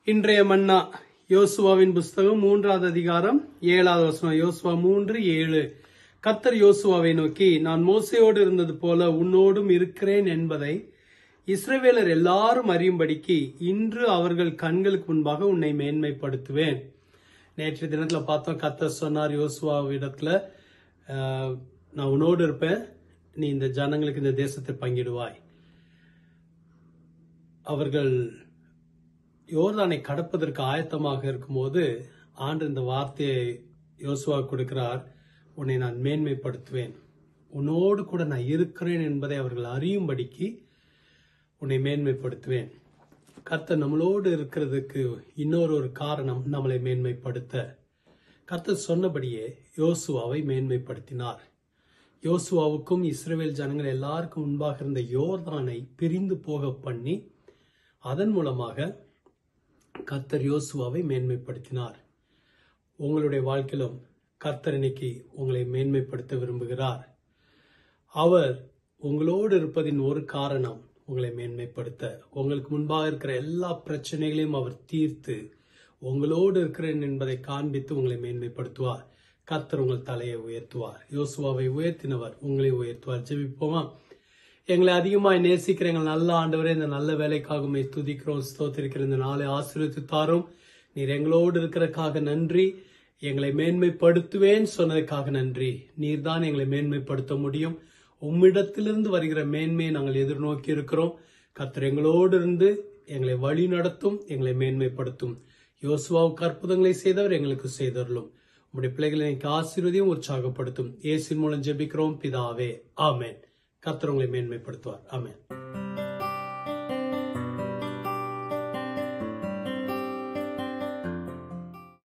இன்றைய மன்னா யோசுவாவின் புஸ்தகம் மூன்றாவது அதிகாரம் ஏழாவது வசனம் யோசுவா மூன்று ஏழு கத்தர் யோசுவாவை நோக்கி நான் மோசையோடு இருந்தது போல உன்னோடும் இருக்கிறேன் என்பதை இஸ்ரவேலர் எல்லாரும் அறியும்படிக்கு இன்று அவர்கள் கண்களுக்கு முன்பாக உன்னை மேன்மைப்படுத்துவேன் நேற்று தினத்துல பார்த்தோம் கத்தர் சொன்னார் யோசுவாவிடத்துல ஆஹ், நான் உன்னோடு இருப்பேன் நீ இந்த ஜனங்களுக்கு இந்த தேசத்தை பங்கிடுவாய் அவர்கள் யோர்தானை கடப்பதற்கு ஆயத்தமாக இருக்கும்போது ஆண்டு இந்த வார்த்தையை யோசுவா கொடுக்கிறார் உன்னை நான் மேன்மைப்படுத்துவேன் உன்னோடு கூட நான் இருக்கிறேன் என்பதை அவர்கள் அறியும்படிக்கு உன்னை மேன்மைப்படுத்துவேன் கர்த்தர் நம்மளோடு இருக்கிறதுக்கு இன்னொரு ஒரு காரணம் நம்மளை மேன்மைப்படுத்த கர்த்தர் சொன்னபடியே யோசுவாவை மேன்மைப்படுத்தினார் யோசுவாவுக்கும் இஸ்ரவேல் ஜனங்கள் எல்லாருக்கும் முன்பாக இருந்த யோர்தானை பிரிந்து போக பண்ணி அதன் மூலமாக கர்த்தர் யோசுவாவை மேன்மைப்படுத்தினார் உங்களுடைய வாழ்க்கையிலும் கர்த்தர் இன்னைக்கு உங்களை மேன்மைப்படுத்த விரும்புகிறார் அவர் உங்களோடு இருப்பதின் ஒரு காரணம் உங்களை மேன்மைப்படுத்த உங்களுக்கு முன்பாக இருக்கிற எல்லா பிரச்சனைகளையும் அவர் தீர்த்து உங்களோடு இருக்கிறேன் என்பதை காண்பித்து உங்களை மேன்மைப்படுத்துவார் கர்த்தர் உங்கள் தலையை உயர்த்துவார் யோசுவாவை உயர்த்தினவர் உங்களை உயர்த்துவார் ஜெபிப்போமா எங்களை அதிகமாய் நேசிக்கிற எங்கள் நல்ல ஆண்டவரே இந்த நல்ல வேலைக்காக உம்மை துதிக்கிறோம் ஸ்தோத்திரிக்கிற இந்த நாளை ஆசீர்வதித்து தாரும் நீர் எங்களோடு இருக்கிறதுக்காக நன்றி எங்களை மேன்மைப்படுத்துவேன் சொன்னதுக்காக நன்றி நீர்தான் எங்களை மேன்மைப்படுத்த முடியும் உம்மிடத்திலிருந்து வருகிற மேன்மையை நாங்கள் எதிர்நோக்கி இருக்கிறோம் கர்த்தர் எங்களோடு இருந்து எங்களை வழி நடத்தும் எங்களை மேன்மைப்படுத்தும் யோசுவாவுக்கு அற்புதங்களை செய்தவர் எங்களுக்கு செய்தருளும் உம்முடைய பிள்ளைகளை எனக்கு ஆசீர்வதியும் உற்சாகப்படுத்தும் இயேசின் மூலம் ஜெபிக்கிறோம் பிதாவே ஆமென் கர்த்தர் உங்களை மேன்மைப்படுத்துவார் ஆமென்